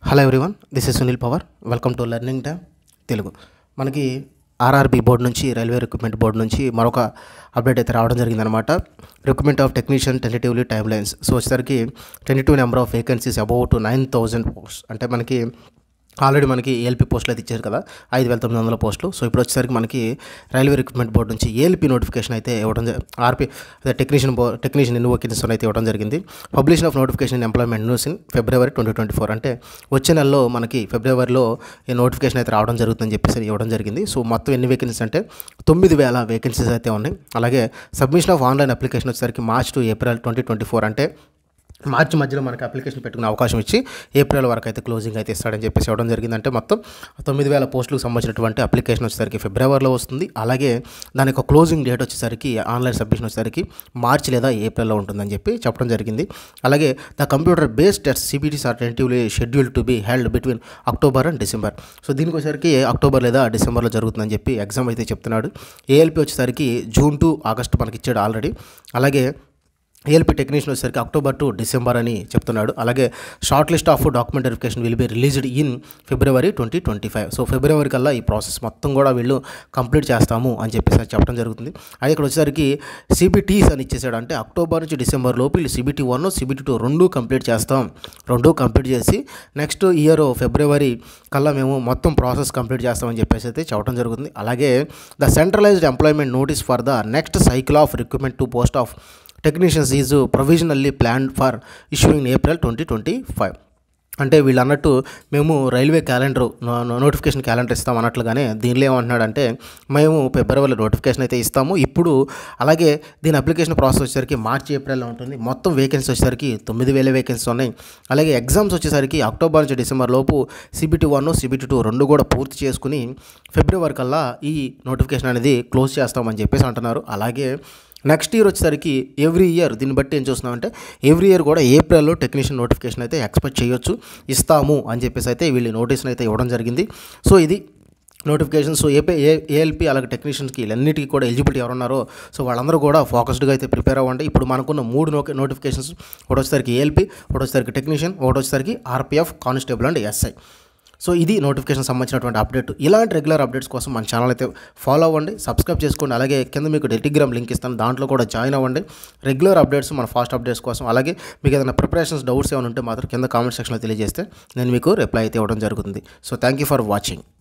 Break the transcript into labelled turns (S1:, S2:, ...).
S1: hello everyone this is Sunil power welcome to learning time Telugu మనకి RRB board నుంచి railway recruitment board నుంచి మరొక update అయితే రావడం జరిగిందనమాట recruitment of technician tentatively timelines so వచ్చేసరికి tentative number of vacancies about nine thousand post అంటే మనకి ఆల్రెడీ మనకి ఏఎల్పీ పోస్టులు అయితే ఇచ్చారు కదా ఐదు వేల తొమ్మిది వందల పోస్టులు సో ఇప్పుడు వచ్చేసరికి మనకి రైల్వే రిక్రూట్మెంట్ బోర్డు నుంచి ఏఎల్పీ నోటిఫికేషన్ అయితే ఇవ్వడం జ- ఆర్పీ అదే టెక్నీషియన్ బో టెక్నీషియన్ ఎన్ని వేకెన్సీస్ అయితే ఇవ్వడం జరిగింది publication of notification employment news in February twenty twenty four అంటే వచ్చే నెలలో మనకి ఫిబ్రవరిలో ఈ నోటిఫికేషన్ అయితే రావడం జరుగుతుందని చెప్పేసి ఇవ్వడం జరిగింది సో మొత్తం ఎన్ని వేకెన్సీస్ అంటే తొమ్మిది వేల వేకెన్సీస్ అయితే ఉన్నాయి అలాగే సబ్మిషన్ ఆఫ్ ఆన్లైన్ అప్లికేషన్ వచ్చేసరికి March to April twenty twenty four అంటే మార్చి మధ్యలో మనకి అప్లికేషన్ పెట్టుకునే అవకాశం ఇచ్చి ఏప్రిల్ వరకు అయితే క్లోజింగ్ అయితే ఇస్తాడని చెప్పేసి ఇవ్వడం జరిగింది అంటే మొత్తం తొమ్మిది వేల పోస్టులకు సంబంధించినటువంటి అప్లికేషన్ వచ్చేసరికి ఫిబ్రవరిలో వస్తుంది అలాగే దాని యొక్క క్లోజింగ్ డేట్ వచ్చేసరికి ఆన్లైన్ సబ్మిషన్ వచ్చేసరికి మార్చి లేదా ఏప్రిల్లో ఉంటుందని చెప్పి చెప్పడం జరిగింది అలాగే the computer based test CBTs are tentatively scheduled to be held between October and December so దీనికి వచ్చేసరికి అక్టోబర్ లేదా డిసెంబర్లో జరుగుతుందని చెప్పి ఎగ్జామ్ అయితే చెప్తున్నాడు ఏఎల్పి వచ్చేసరికి జూన్ టు ఆగస్ట్ మనకి ఇచ్చాడు ఆల్రెడీ అలాగే ఏఎల్పి టెక్నీషియన్ వచ్చేసరికి అక్టోబర్ టు డిసెంబర్ అని చెప్తున్నాడు అలాగే shortlist of document verification will be released in February twenty twenty five so February కల్లా ఈ ప్రాసెస్ మొత్తం కూడా వీళ్ళు కంప్లీట్ చేస్తాము అని చెప్పేసి చెప్పడం జరుగుతుంది అది ఇక్కడ వచ్చేసరికి సిబిటీస్ అని ఇచ్చేసాడు అంటే అక్టోబర్ నుంచి డిసెంబర్ లోపు వీళ్ళు సిబిటీ వన్ సిబిటీ టూ రెండు కంప్లీట్ చేస్తాం రెండు కంప్లీట్ చేసి నెక్స్ట్ ఇయర్ ఫిబ్రవరి కల్లా మేము మొత్తం ప్రాసెస్ కంప్లీట్ చేస్తామని చెప్పేసి అయితే చెప్పడం జరుగుతుంది అలాగే the centralised employment notice for the next cycle of recruitment to post of technicians is provisionally plan for issuing April twenty twenty five అంటే వీళ్ళు అన్నట్టు మేము రైల్వే క్యాలెండర్ నోటిఫికేషన్ క్యాలెండర్ ఇస్తాం అన్నట్లుగానే దీనిలో ఏమంటున్నాడంటే మేము ఫిబ్రవరిలో నోటిఫికేషన్ అయితే ఇస్తాము ఇప్పుడు అలాగే దీని అప్లికేషన్ ప్రాసెస్ వచ్చేసరికి మార్చి ఏప్రిల్లో ఉంటుంది మొత్తం వేకెన్సీ వచ్చేసరికి తొమ్మిది వేల వేకెన్సీ ఉన్నాయి అలాగే ఎగ్జామ్స్ వచ్చేసరికి అక్టోబర్ నుంచి డిసెంబర్ లోపు సిబిటీ వన్ సిబిటీ టూ రెండు కూడా పూర్తి చేసుకుని ఫిబ్రవరి కల్లా ఈ నోటిఫికేషన్ అనేది క్లోజ్ చేస్తామని చెప్పేసి అంటున్నారు అలాగే నెక్స్ట్ ఇయర్ వచ్చేసరికి ఎవ్రీ ఇయర్ దీన్ని బట్టి ఏం చూస్తున్నామంటే ఎవ్రీ ఇయర్ కూడా ఏప్రిల్లో టెక్నీషియన్ నోటిఫికేషన్ అయితే ఎక్స్పెక్ట్ చేయొచ్చు ఇస్తాము అని చెప్పేసి అయితే వీళ్ళు నోటీస్ని అయితే ఇవ్వడం జరిగింది సో ఇది notification so AP A ALP అలాగే టెక్నీషియన్స్కి వీళ్ళన్నిటికీ కూడా ఎలిజిబిలిటీ ఎవరున్నారో సో వాళ్ళందరూ కూడా ఫోకస్డ్గా అయితే ప్రిపేర్ అవ్వండి ఇప్పుడు మనకున్న మూడు నో నోటిఫికేషన్స్ ఒకటి వచ్చేసరికి ఏఎల్పి ఒకటి వచ్చేసరికి టెక్నీషియన్ ఒకటి వచ్చేసరికి RPF constable and SI so ఇది నోటిఫికేషన్ సంబంధించినటువంటి అప్డేట్ ఇలాంటి రెగ్యులర్ అప్డేట్స్ కోసం మన ఛానల్ అయితే ఫాలో అవ్వండి సబ్స్క్రైబ్ చేసుకోండి అలాగే కింద మీకు టెలిగ్రామ్ లింక్ ఇస్తాను దాంట్లో కూడా జాయిన్ అవ్వండి రెగ్యులర్ అప్డేట్స్ మన ఫాస్ట్ అప్డేట్స్ కోసం అలాగే మీకు ఏదైనా ప్రిపరేషన్స్ డౌట్స్ ఏమైనా ఉంటే మాత్రం కింద కామెంట్ సెక్షన్లో తెలియజేస్తే నేను మీకు రిప్లై అయితే ఇవ్వడం జరుగుతుంది so thank you for watching